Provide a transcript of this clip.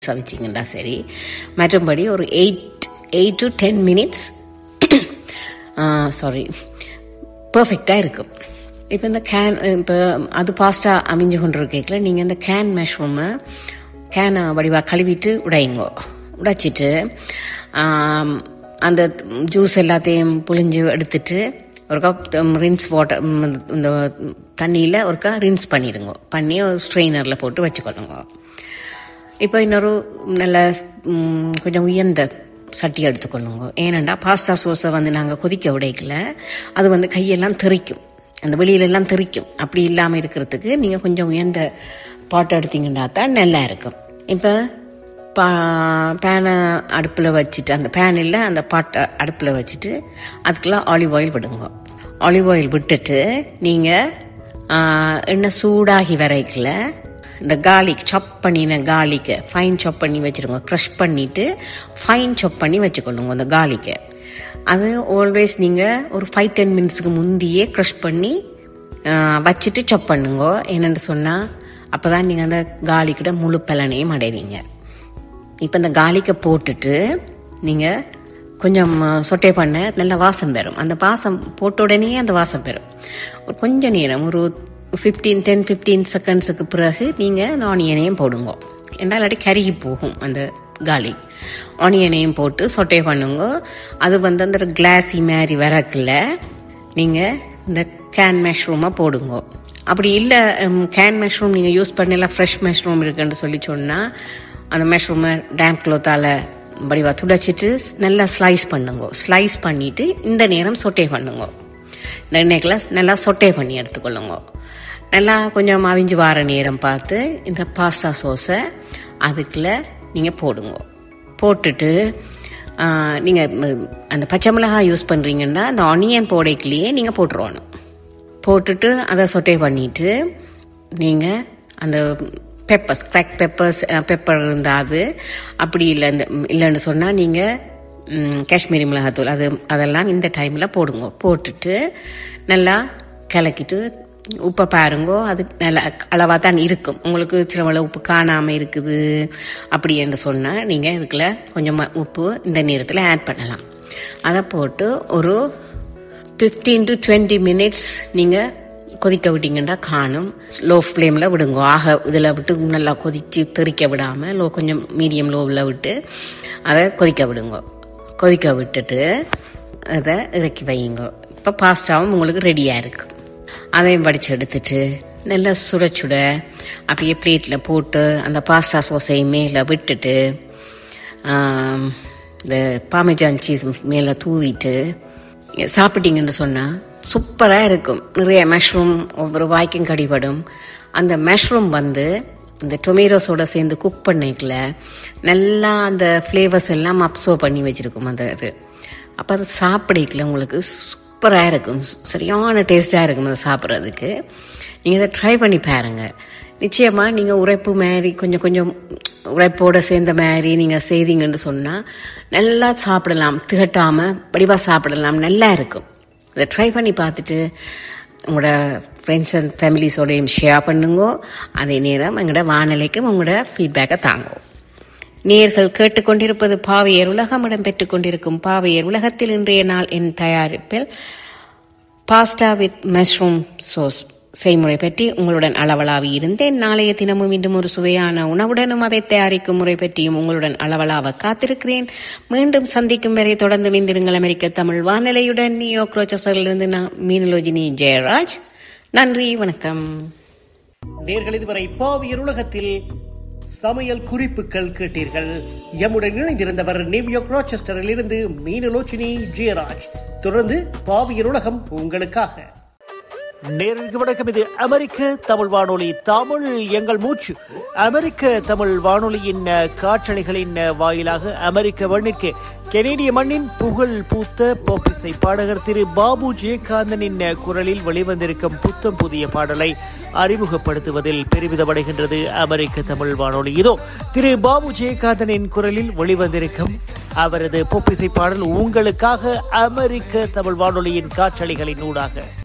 சமைச்சிங்கன்னா சரி மற்றபடி ஒரு eight eight to ten minutes sorry பர்ஃபெக்டாக இருக்கும் இப்போ இந்த கேன் இப்போ அது பாஸ்ட்டாக அமைஞ்சு கொண்டு இருக்கல நீங்கள் இந்த கேன் மெஷ்ரூமை கேனை வடிவாக கழுவிட்டு உடையுங்கோ உடைச்சிட்டு ஆம், அந்த ஜூஸ் எல்லாத்தையும் புழிஞ்சு எடுத்துட்டு ஒரு கப் ரின்ஸ் வாட்டர் இந்த தண்ணியில் ஒருக்கா ரின்ஸ் பண்ணிடுங்க பண்ணி ஒரு ஸ்ட்ரெயினரில் போட்டு வச்சுக்கொள்ளுங்க இப்போ இன்னொரு நல்ல ம், கொஞ்சம் உயர்ந்த சட்டி எடுத்துக்கொள்ளுங்க ஏனண்டா பாஸ்தா சோஸை வந்து நாங்கள் கொதிக்க உடைக்கல அது வந்து கையெல்லாம் தெறிக்கும் அந்த வெளியிலெல்லாம் தெறிக்கும் அப்படி இல்லாமல் இருக்கிறதுக்கு நீங்கள் கொஞ்சம் உயர்ந்த பாட்டை எடுத்தீங்கன்னா தான் நல்லா இருக்கும் இப்போ பா பேனை அடுப்பில் வச்சுட்டு அந்த பேனில் அந்த பாட்டை அடுப்பில் வச்சுட்டு அதுக்கெல்லாம் ஆலிவ் ஆயில் விடுங்க ஆலிவ் ஆயில் விட்டுட்டு நீங்கள் எண்ணெய் சூடாகி வரைக்கல இந்த கார்லிக் சாப் பண்ணின கார்லிக்கை ஃபைன் சாப் பண்ணி வச்சுருங்க க்ரஷ் பண்ணிவிட்டு ஃபைன் சாப் பண்ணி வச்சுக்கொள்ளுங்க அந்த கார்லிக்கை அது ஆல்வேஸ் நீங்கள் ஒரு ஃபைவ் டென் மினிட்ஸுக்கு முந்தியே க்ரஷ் பண்ணி ஆ, வச்சுட்டு சாப் பண்ணுங்க என்னென்னு சொன்னால் அப்போ தான் நீங்கள் அந்த கார்லிக்கிட்ட முழு பலனையும் அடைவீங்க இப்போ இந்த காலிக்கை போட்டுட்டு நீங்கள் கொஞ்சம் சொட்டே பண்ண நல்ல வாசம் பெறும் அந்த வாசம் போட்ட உடனே அந்த வாசம் பெறும் ஒரு கொஞ்ச நேரம் ஒரு ஃபிஃப்டீன் டென் ஃபிஃப்டீன் செகண்ட்ஸுக்கு பிறகு நீங்கள் அந்த ஆனியனையும் போடுங்க ஏன்னா இல்லாட்டி கருகி போகும் அந்த காலி ஆனியனையும் போட்டு சொட்டே பண்ணுங்க அது வந்து அந்த கிளாஸி மாதிரி வரக்குல நீங்கள் இந்த கேன் மெஷ்ரூமை போடுங்க அப்படி இல்லை கேன் மெஷ்ரூம் நீங்கள் யூஸ் பண்ணலாம் ஃப்ரெஷ் மெஷ்ரூம் இருக்குன்னு சொல்லி சொன்னால் அந்த மெஷ்ரூமை டேம்ப் க்ளோத்தால் வடிவா துடைச்சிட்டு நல்லா ஸ்லைஸ் பண்ணுங்க ஸ்லைஸ் பண்ணிட்டு இந்த நேரம் சொட்டே பண்ணுங்க இந்த எண்ணெய்க்குள்ள நல்லா சொட்டே பண்ணி எடுத்துக்கொள்ளுங்க நல்லா கொஞ்சம் அவிஞ்சு வார நேரம் பார்த்து இந்த பாஸ்தா சோஸை அதுக்குள்ள நீங்கள் போடுங்க போட்டுட்டு நீங்கள் அந்த பச்சை மிளகாய் யூஸ் பண்ணுறீங்கன்னா அந்த ஆனியன் போடைக்குள்ளேயே நீங்கள் போட்டுருவானும் போட்டுட்டு அதை சொட்டே பண்ணிட்டு நீங்கள் அந்த பெப்பர்ஸ் கிராக் பெப்பர்ஸ் பெப்பர் இருந்தால் அது அப்படி இல்லை இந்த இல்லைன்னு சொன்னால் நீங்கள் காஷ்மீரி மிளகாத்தூள் அது அதெல்லாம் இந்த டைமில் போடுங்க போட்டுட்டு நல்லா கலக்கிட்டு உப்பை பாருங்கோ அது நல்லா அளவாக தான் இருக்கும் உங்களுக்கு சிலவள உப்பு காணாமல் இருக்குது அப்படி என்று சொன்னால் நீங்கள் இதுக்குள்ள கொஞ்சமாக உப்பு இந்த நேரத்தில் ஆட் பண்ணலாம் அதை போட்டு ஒரு ஃபிஃப்டீன் டு டுவெண்ட்டி மினிட்ஸ் நீங்கள் கொதிக்க விட்டீங்கன்னா காணும் லோ ஃப்ளேமில் விடுங்க ஆக இதில் விட்டு நல்லா கொதித்து தெறிக்க விடாமல் லோ கொஞ்சம் மீடியம் லோவில் விட்டு அதை கொதிக்க விடுங்க கொதிக்க விட்டுட்டு அதை இறக்கி வையுங்க இப்போ பாஸ்டாவும் உங்களுக்கு ரெடியாக இருக்கு அதையும் வடித்து எடுத்துட்டு நல்லா சுட சுட அப்படியே பிளேட்டில் போட்டு அந்த பாஸ்டா சோஸையும் மேலே விட்டுட்டு ஆம், இந்த பாமிஜான் சீஸ் மேலே தூவிட்டு சாப்பிட்டீங்கன்னு சொன்னால் சூப்பராக இருக்கும் நிறைய மஷ்ரூம் ஒவ்வொரு வாய்க்கும் கடிபடும் அந்த மஷ்ரூம் வந்து இந்த டொமேட்டோஸோட சேர்ந்து குக் பண்ணிக்கல நல்லா அந்த ஃப்ளேவர்ஸ் எல்லாம் அப்சர்வ் பண்ணி வச்சிருக்கும் அந்த இது அப்போ அது சாப்பிடக்கல உங்களுக்கு சூப்பராக இருக்கும் சரியான டேஸ்டாக இருக்கும் அதை சாப்பிட்றதுக்கு நீங்கள் இதை ட்ரை பண்ணி பாருங்க நிச்சயமாக நீங்கள் உரைப்பு மாதிரி கொஞ்சம் கொஞ்சம் உரைப்போட சேர்ந்த மாதிரி நீங்கள் செய்தீங்கன்னு சொன்னால் நல்லா சாப்பிடலாம் திகட்டாமல் வடிவாக சாப்பிடலாம் நல்லா இருக்கும் இதை ட்ரை பண்ணி பார்த்துட்டு உங்களோட ஃப்ரெண்ட்ஸ் அண்ட் ஃபேமிலிஸோடையும் ஷேர் பண்ணுங்க அதே நேரம் எங்களோட வானிலைக்கும் உங்களோட ஃபீட்பேக்கை தாங்கும் நேர்கள் கேட்டுக்கொண்டிருப்பது பாவையர் உலகம் இடம்பெற்றுக் கொண்டிருக்கும் பாவையர் உலகத்தில் இன்றைய நாள் என் தயாரிப்பில் பாஸ்டா வித் மஷ்ரூம் சோஸ் செய்முறை பற்றி உங்களுடன் அளவலாவி இருந்தேன் நாளைய தினமும் மீண்டும் ஒரு சுவையான உணவுடனும் அதை தயாரிக்கும் முறை பற்றியும் உங்களுடன் அளவலாவ காத்திருக்கிறேன் மீண்டும் சந்திக்கும் வரை தொடர்ந்து இணைந்திருங்கள் அமெரிக்க தமிழ் வானிலையுடன் நியோ இருந்து நான் மீனலோஜினி ஜெயராஜ் நன்றி வணக்கம் நேர்கள் இதுவரை பாவியர் உலகத்தில் சமையல் குறிப்புகள் கேட்டீர்கள் எம்முடன் இணைந்திருந்தவர் நியூயார்க் ராச்செஸ்டரில் இருந்து மீனலோச்சினி ஜெயராஜ் தொடர்ந்து பாவியர் உலகம் உங்களுக்காக நேருக்கு வணக்கம் இது அமெரிக்க தமிழ் வானொலி தமிழ் எங்கள் மூச்சு அமெரிக்க தமிழ் வானொலியின் அஹ், காற்றலைகளின் அஹ், வாயிலாக அமெரிக்க மண்ணிற்கு கெனேடிய மண்ணின் புகழ் பூத்த போப்பிசை பாடகர் திரு பாபு ஜெயகாந்தனின் அஹ், குரலில் வெளிவந்திருக்கும் புத்தம் புதிய பாடலை அறிமுகப்படுத்துவதில் பெருமிதமடைகின்றது அமெரிக்க தமிழ் வானொலி இதோ திரு பாபு ஜெயகாந்தனின் குரலில் வெளிவந்திருக்கும் அவரது பொப்பிசை பாடல் உங்களுக்காக அமெரிக்க தமிழ் வானொலியின் காற்றலைகளின் ஊடாக